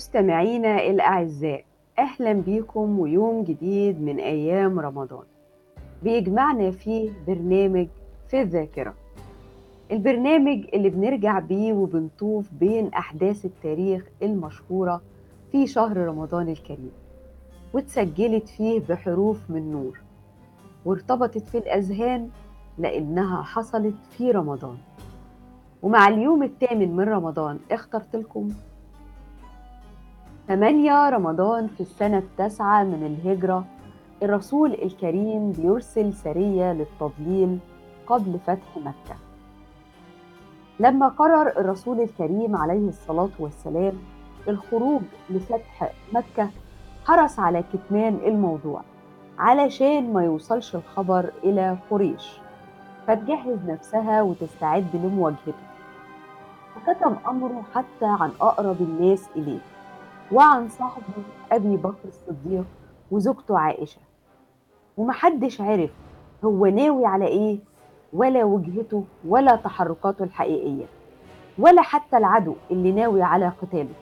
مستمعينا الأعزاء أهلا بيكم ويوم جديد من أيام رمضان بيجمعنا فيه برنامج في الذاكرة البرنامج اللي بنرجع بيه وبنطوف بين أحداث التاريخ المشهورة في شهر رمضان الكريم واتسجلت فيه بحروف من نور وارتبطت في الأذهان لأنها حصلت في رمضان ومع اليوم الثامن من رمضان اخترت لكم 8 رمضان في السنة التاسعة من الهجرة الرسول الكريم بيرسل سرية للتضليل قبل فتح مكة لما قرر الرسول الكريم عليه الصلاة والسلام الخروج لفتح مكة حرص على كتمان الموضوع علشان ما يوصلش الخبر إلى قريش فتجهز نفسها وتستعد لمواجهته وكتم أمره حتى عن أقرب الناس إليه وعن صاحبه أبي بكر الصديق وزوجته عائشة ومحدش عرف هو ناوي على إيه ولا وجهته ولا تحركاته الحقيقية ولا حتى العدو اللي ناوي على قتاله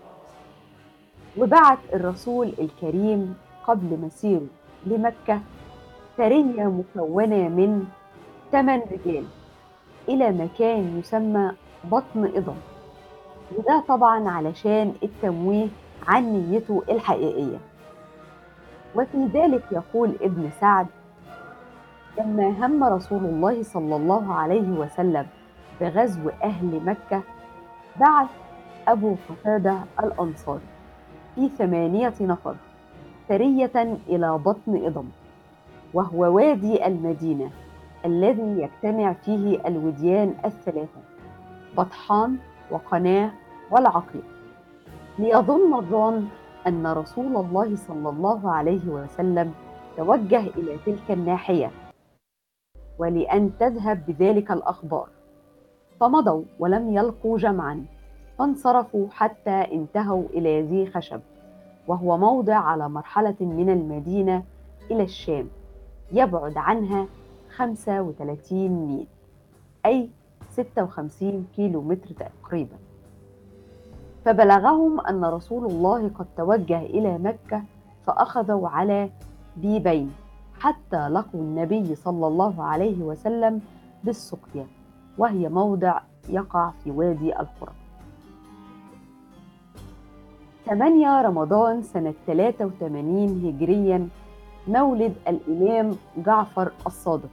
وبعت الرسول الكريم قبل مسيره لمكة سرية مكونة من ثمان رجال إلى مكان يسمى بطن إضم وده طبعا علشان التمويه عن نيته الحقيقية وفي ذلك يقول ابن سعد لما هم رسول الله صلى الله عليه وسلم بغزو أهل مكة بعث أبو قتادة الأنصاري في ثمانية نفر سرية إلى بطن إضم وهو وادي المدينة الذي يجتمع فيه الوديان الثلاثة بطحان وقناة والعقيق ليظن الظان أن رسول الله صلى الله عليه وسلم توجه إلى تلك الناحية ولأن تذهب بذلك الأخبار فمضوا ولم يلقوا جمعا فانصرفوا حتى انتهوا إلى ذي خشب وهو موضع على مرحلة من المدينة إلى الشام يبعد عنها 35 ميل أي 56 كيلو متر تقريبا فبلغهم أن رسول الله قد توجه إلى مكة فأخذوا على بيبين حتى لقوا النبي صلى الله عليه وسلم بالسقيا وهي موضع يقع في وادي القرى 8 رمضان سنة 83 هجريا مولد الإمام جعفر الصادق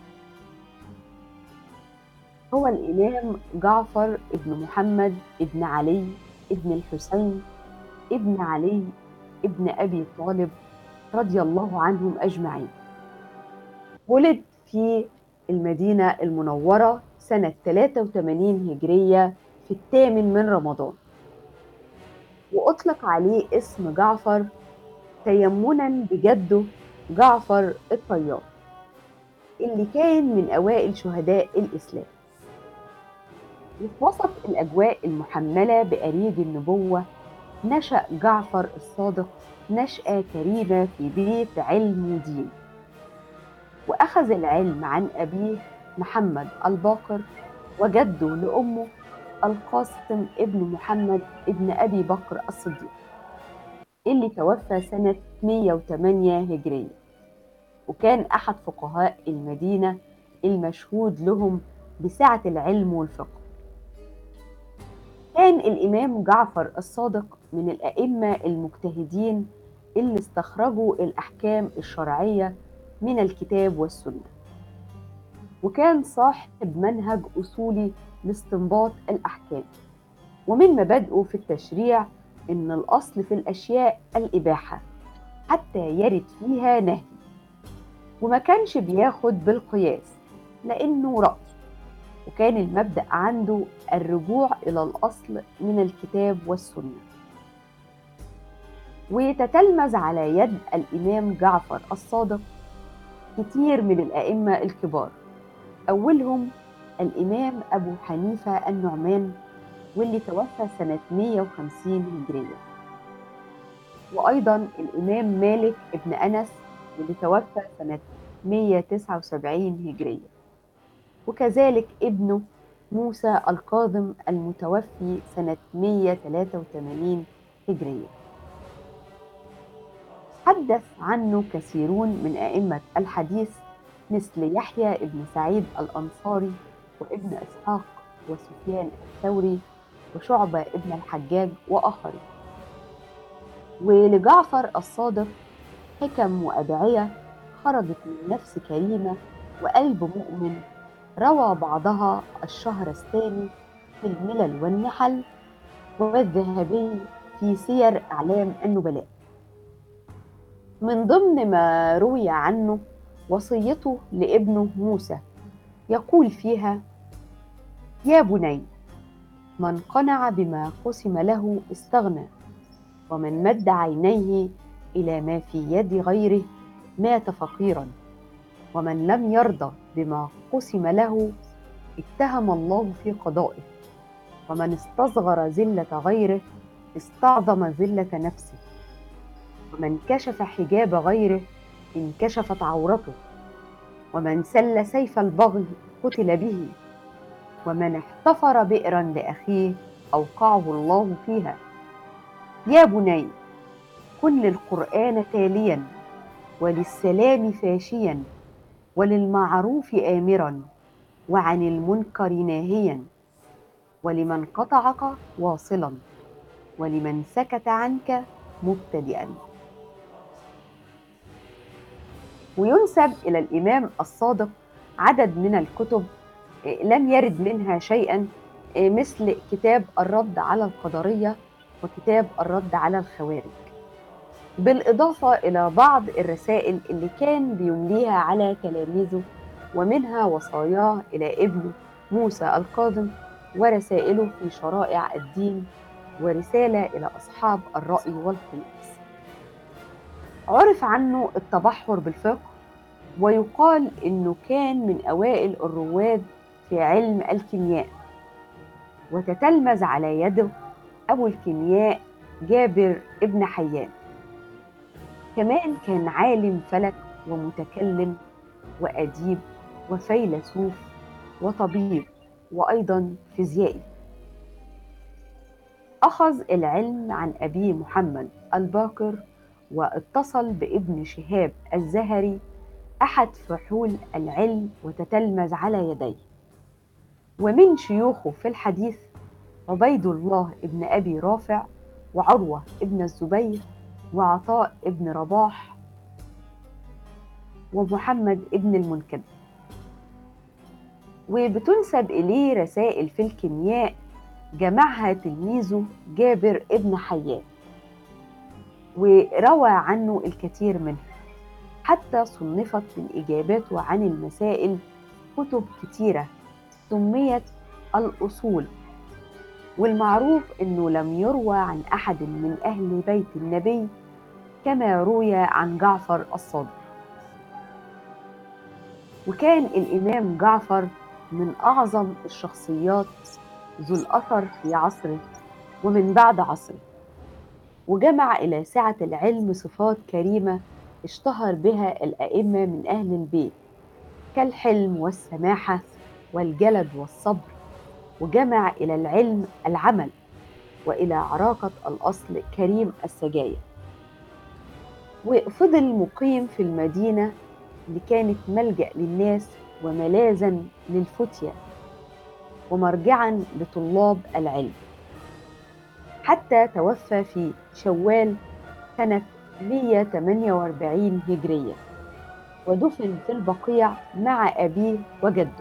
هو الإمام جعفر ابن محمد ابن علي ابن الحسين ابن علي ابن أبي طالب رضي الله عنهم أجمعين ولد في المدينة المنورة سنة 83 هجرية في الثامن من رمضان وأطلق عليه اسم جعفر تيمنا بجده جعفر الطيار اللي كان من أوائل شهداء الإسلام وفي وسط الأجواء المحملة بأريج النبوة نشأ جعفر الصادق نشأة كريمة في بيت علم ودين وأخذ العلم عن أبيه محمد الباقر وجده لأمه القاسم ابن محمد ابن أبي بكر الصديق اللي توفى سنة 108 هجرية وكان أحد فقهاء المدينة المشهود لهم بسعة العلم والفقه كان الإمام جعفر الصادق من الأئمة المجتهدين اللي استخرجوا الأحكام الشرعية من الكتاب والسنة وكان صاحب منهج أصولي لاستنباط الأحكام ومن مبادئه في التشريع إن الأصل في الأشياء الإباحة حتى يرد فيها نهي وما كانش بياخد بالقياس لأنه رأي وكان المبدأ عنده الرجوع إلى الأصل من الكتاب والسنة ويتتلمذ على يد الإمام جعفر الصادق كتير من الأئمة الكبار أولهم الإمام أبو حنيفة النعمان واللي توفى سنة 150 هجرية وأيضا الإمام مالك ابن أنس واللي توفى سنة 179 هجرية وكذلك ابنه موسى الكاظم المتوفي سنة 183 هجرية حدث عنه كثيرون من أئمة الحديث مثل يحيى ابن سعيد الأنصاري وابن إسحاق وسفيان الثوري وشعبة ابن الحجاج وآخرين ولجعفر الصادق حكم وأدعية خرجت من نفس كريمة وقلب مؤمن روى بعضها الشهرستاني في الملل والنحل والذهبي في سير أعلام النبلاء من ضمن ما روي عنه وصيته لابنه موسى يقول فيها يا بني من قنع بما قسم له استغنى ومن مد عينيه الى ما في يد غيره مات فقيرا ومن لم يرضى بما قسم له اتهم الله في قضائه ومن استصغر ذله غيره استعظم ذله نفسه ومن كشف حجاب غيره انكشفت عورته ومن سل سيف البغي قتل به ومن احتفر بئرا لاخيه اوقعه الله فيها يا بني كن للقران تاليا وللسلام فاشيا وللمعروف امرا وعن المنكر ناهيا ولمن قطعك واصلا ولمن سكت عنك مبتدئا وينسب الى الامام الصادق عدد من الكتب لم يرد منها شيئا مثل كتاب الرد على القدريه وكتاب الرد على الخوارج بالاضافه الى بعض الرسائل اللي كان بيمليها على تلاميذه ومنها وصاياه الى ابنه موسى القاضم ورسائله في شرائع الدين ورساله الى اصحاب الراي والخلاص عرف عنه التبحر بالفقه ويقال انه كان من اوائل الرواد في علم الكيمياء وتتلمذ على يده ابو الكيمياء جابر ابن حيان كمان كان عالم فلك ومتكلم واديب وفيلسوف وطبيب وايضا فيزيائي اخذ العلم عن ابيه محمد الباقر واتصل بابن شهاب الزهري احد فحول العلم وتتلمذ على يديه ومن شيوخه في الحديث عبيد الله ابن ابي رافع وعروه ابن الزبير وعطاء ابن رباح ومحمد ابن المنكدر وبتنسب اليه رسائل في الكيمياء جمعها تلميذه جابر ابن حيان وروى عنه الكثير منها حتى صنفت من إجاباته عن المسائل كتب كتيرة سميت الأصول والمعروف أنه لم يروى عن أحد من أهل بيت النبي كما روي عن جعفر الصادق وكان الإمام جعفر من أعظم الشخصيات ذو الأثر في عصره ومن بعد عصره وجمع إلى سعة العلم صفات كريمة اشتهر بها الأئمة من أهل البيت كالحلم والسماحة والجلد والصبر وجمع إلى العلم العمل وإلى عراقة الأصل كريم السجايا وفضل مقيم في المدينة اللي كانت ملجأ للناس وملاذا للفتية ومرجعا لطلاب العلم حتى توفى في شوال سنة 148 هجرية ودفن في البقيع مع أبيه وجده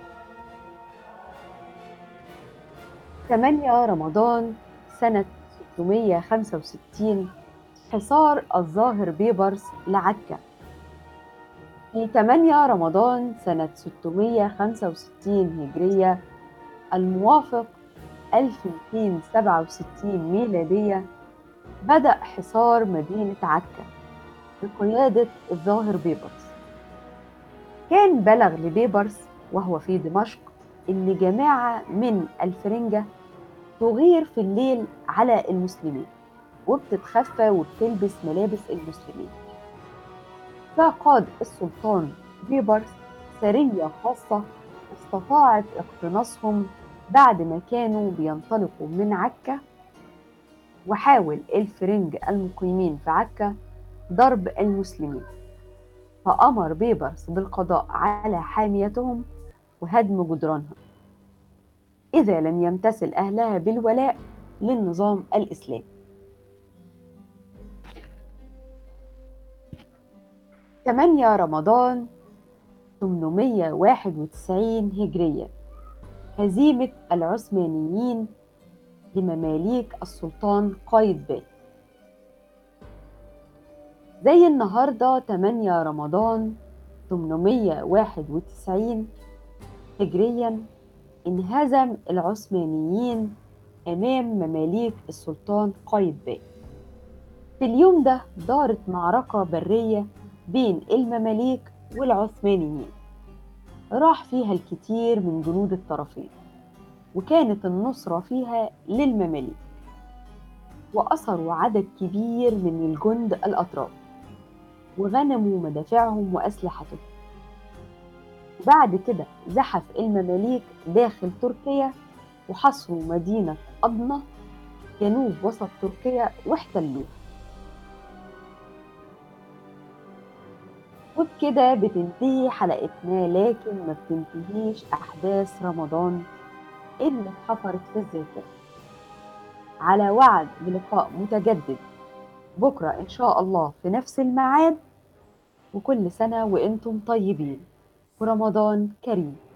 8 رمضان سنة 665 حصار الظاهر بيبرس لعكا في 8 رمضان سنة 665 هجرية الموافق 1267 ميلادية بدأ حصار مدينة عكا بقيادة الظاهر بيبرس كان بلغ لبيبرس وهو في دمشق إن جماعة من الفرنجة تغير في الليل على المسلمين وبتتخفى وبتلبس ملابس المسلمين فقاد السلطان بيبرس سرية خاصة استطاعت اقتناصهم بعد ما كانوا بينطلقوا من عكا وحاول الفرنج المقيمين في عكا ضرب المسلمين فأمر بيبرس بالقضاء على حاميتهم وهدم جدرانها إذا لم يمتثل أهلها بالولاء للنظام الإسلامي 8 رمضان 891 هجرية هزيمة العثمانيين لمماليك السلطان قايتباي زي النهاردة 8 رمضان 891 هجريا انهزم العثمانيين أمام مماليك السلطان قايتباي في اليوم ده دارت معركة برية بين المماليك والعثمانيين راح فيها الكثير من جنود الطرفين وكانت النصرة فيها للمماليك وأسروا عدد كبير من الجند الأطراف وغنموا مدافعهم وأسلحتهم بعد كده زحف المماليك داخل تركيا وحصروا مدينة أضنة جنوب وسط تركيا واحتلوها وبكده بتنتهي حلقتنا لكن ما بتنتهيش أحداث رمضان اللي اتحفرت في الذاكرة على وعد بلقاء متجدد بكرة إن شاء الله في نفس الميعاد وكل سنة وإنتم طيبين ورمضان كريم